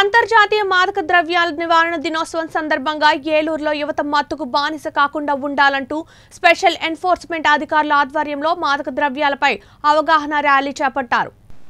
అంతర్జాతీయ మాదక ద్రవ్యాల నివారణ దినోత్సవం సందర్భంగా ఏలూరులో యువత మత్తుకు బానిస కాకుండా ఉండాలంటూ స్పెషల్ ఎన్ఫోర్స్మెంట్ అధికారుల ఆధ్వర్యంలో మాదక ద్రవ్యాలపై అవగాహన ర్యాలీ చేపట్టారు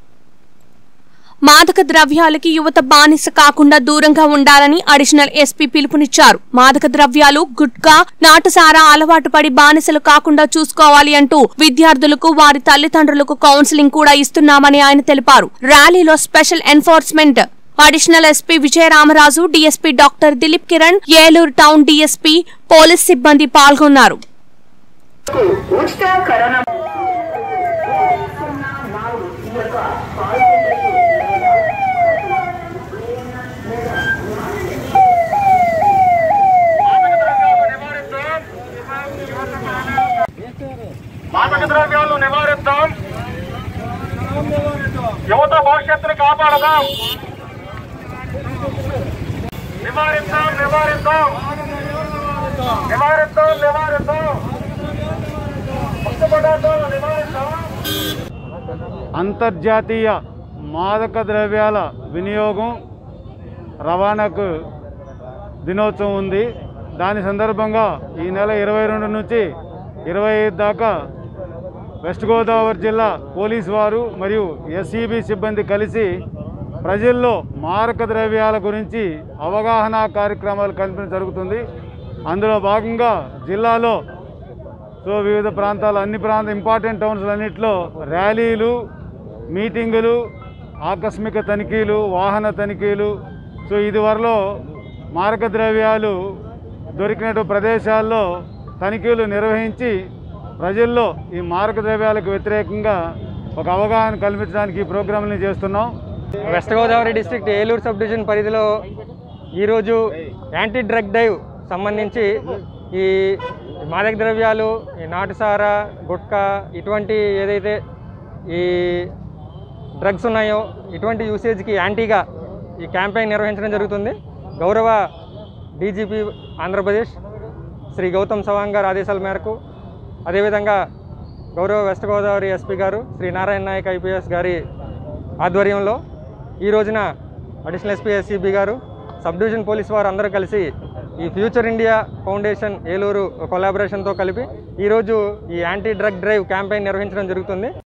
మాదక ద్రవ్యాలకి యువత బానిస కాకుండా దూరంగా ఉండాలని అడిషనల్ ఎస్పీ పిలుపునిచ్చారు మాదక ద్రవ్యాలు గుట్కా నాటుసారా అలవాటు పడి బానిసలు కాకుండా చూసుకోవాలి అంటూ విద్యార్థులకు వారి తల్లిదండ్రులకు కౌన్సిలింగ్ కూడా ఇస్తున్నామని ఆయన తెలిపారు ర్యాలీలో special enforcement additional SP Vijayaramaraju DSP doctor Dilip Kiran Eluru town DSP police సిబ్బంది పాల్గొన్నారు ఉచిత కరోనా మాదక ద్రవ్యాలను నివారిద్దాం యువత భవిష్యత్తును కాపాడదాం నివారిద్దాం నివారిద్దాం నివారిద్దాం నివారిద్దాం ముక్త పదార్థాలను నివారిద్దాం అంతర్జాతీయ మాదక ద్రవ్యాల వినియోగం రవాణాకు దినోత్సవం ఉంది దాని సందర్భంగా ఈ నెల ఇరవై రెండు నుంచి ఇరవై ఐదు దాకా వెస్ట్ గోదావరి జిల్లా పోలీసు వారు మరియు ఎస్ఈబి సిబ్బంది కలిసి ప్రజల్లో మారక ద్రవ్యాల గురించి అవగాహన కార్యక్రమాలు కల్పించడం జరుగుతుంది అందులో భాగంగా జిల్లాలో సో వివిధ ప్రాంతాలు అన్ని ప్రాంత ఇంపార్టెంట్ టౌన్స్ అన్నింటిలో ర్యాలీలు మీటింగులు ఆకస్మిక తనిఖీలు వాహన తనిఖీలు సో ఇదివరలో మారక ద్రవ్యాలు దొరికినట్టు ప్రదేశాల్లో తనిఖీలు నిర్వహించి ప్రజల్లో ఈ మారక ద్రవ్యాలకు వ్యతిరేకంగా ఒక అవగాహన కల్పించడానికి ఈ ప్రోగ్రాంని చేస్తున్నాం west Godavari district Eluru sub division పరిధిలో ఈరోజు యాంటీ డ్రగ్ డ్రైవ్ సంబంధించి ఈ మాదక ద్రవ్యాలు ఈ నాటుసారా గుట్కా ఇటువంటి ఏదైతే ఈ డ్రగ్స్ ఉన్నాయో ఇటువంటి యూసేజ్కి యాంటీగా ఈ క్యాంపెయిన్ నిర్వహించడం జరుగుతుంది గౌరవ డీజీపీ ఆంధ్రప్రదేశ్ శ్రీ గౌతమ్ సవాంగ్ గారి ఆదేశాల మేరకు అదేవిధంగా గౌరవ వెస్ట్ గోదావరి ఎస్పీ గారు శ్రీ నారాయణ నాయక్ ఐపీఎస్ గారి ఆధ్వర్యంలో ఈ రోజున అడిషనల్ ఎస్పీ ఎస్సీబీ గారు సబ్ డివిజన్ పోలీస్ వారు అందరూ కలిసి ఈ ఫ్యూచర్ ఇండియా ఫౌండేషన్ ఏలూరు కొలాబరేషన్తో కలిపి ఈరోజు ఈ యాంటీ డ్రగ్ డ్రైవ్ క్యాంపెయిన్ నిర్వహించడం జరుగుతుంది